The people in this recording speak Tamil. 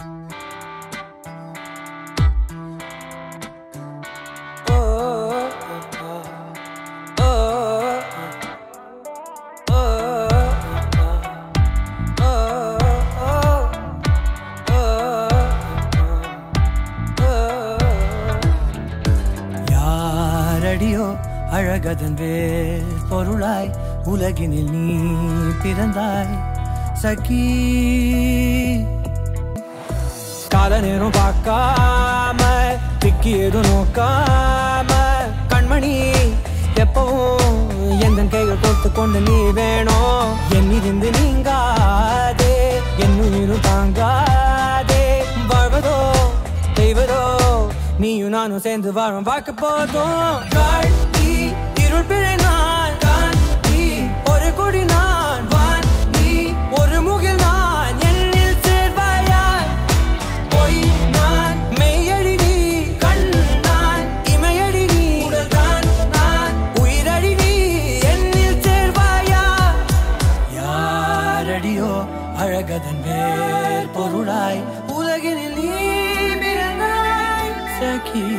யாரடியோ அழகதன் வேர் பொருளாய் உலகினில் நீ பிறந்தாய் சகி கால நேரம் பார்க்காம திக்கி எதுவும் நோக்காம கண்மணி எப்பவும் எந்த கைகள் கோர்த்து கொண்டு நீ வேணும் என்னிருந்து நீங்காதே என் உயிரும் தாங்காதே வாழ்வதோ செய்வதோ நீயும் நானும் சேர்ந்து வாழும் பார்க்க போதும் காட்டி இருள் பிழை நான் காட்டி ஒரு கொடி நான் வான் நீ ஒரு முகில் நான் என்னில் சேர்வாயாய் பொய் நான் மெய்யடி நீ கண் நான் இமையடி நீ உடல் தான் நான் உயிரடி நீ என்னில் சேர்வாயா யாரடியோ அழகதன் வேர் பொருளாய் உலகினில் நீ பிறந்தாய் சகி